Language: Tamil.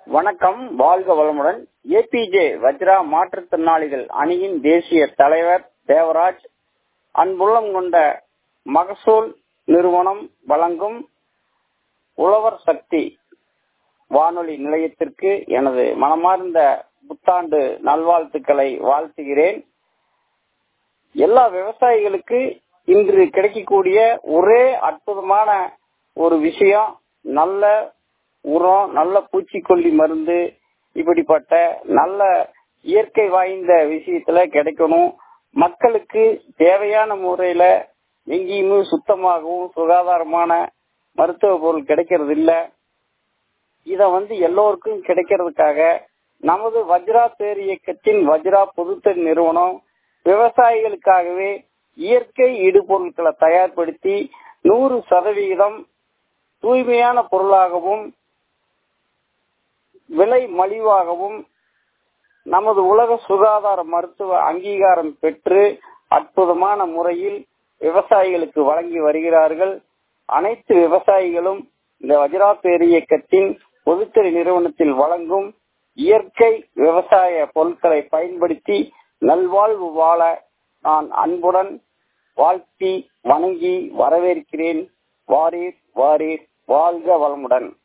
வணக்கம் வாழ்க வளமுடன் ஏபிஜே வஜ்ரா மாற்றுத்திறனாளிகள் அணியின் தேசிய தலைவர் தேவராஜ் அன்புள்ளம் கொண்ட மகசூல் நிறுவனம் வழங்கும் உழவர் சக்தி வானொலி நிலையத்திற்கு எனது மனமார்ந்த புத்தாண்டு நல்வாழ்த்துக்களை வாழ்த்துகிறேன் எல்லா விவசாயிகளுக்கு இன்று கிடைக்கக்கூடிய ஒரே அற்புதமான ஒரு விஷயம் நல்ல உரம் நல்ல பூச்சிக்கொல்லி மருந்து இப்படிப்பட்ட நல்ல இயற்கை வாய்ந்த விஷயத்துல கிடைக்கணும் மக்களுக்கு தேவையான முறையில எங்கேயுமே சுத்தமாகவும் சுகாதாரமான மருத்துவ பொருள் கிடைக்கிறது இல்ல இத வந்து எல்லோருக்கும் கிடைக்கிறதுக்காக நமது வஜ்ரா பேர் இயக்கத்தின் வஜ்ரா பொதுத்தறி நிறுவனம் விவசாயிகளுக்காகவே இயற்கை இடுபொருட்களை தயார்படுத்தி நூறு சதவிகிதம் தூய்மையான பொருளாகவும் விலை மலிவாகவும் நமது உலக சுகாதார மருத்துவ அங்கீகாரம் பெற்று அற்புதமான முறையில் விவசாயிகளுக்கு வழங்கி வருகிறார்கள் அனைத்து விவசாயிகளும் இந்த வஜ்ரா பேர் இயக்கத்தின் பொதுத்துறை நிறுவனத்தில் வழங்கும் இயற்கை விவசாய பொருட்களை பயன்படுத்தி நல்வாழ்வு வாழ நான் அன்புடன் வாழ்த்தி வணங்கி வரவேற்கிறேன் வாரீர் வாரீர் வாழ்க வளமுடன்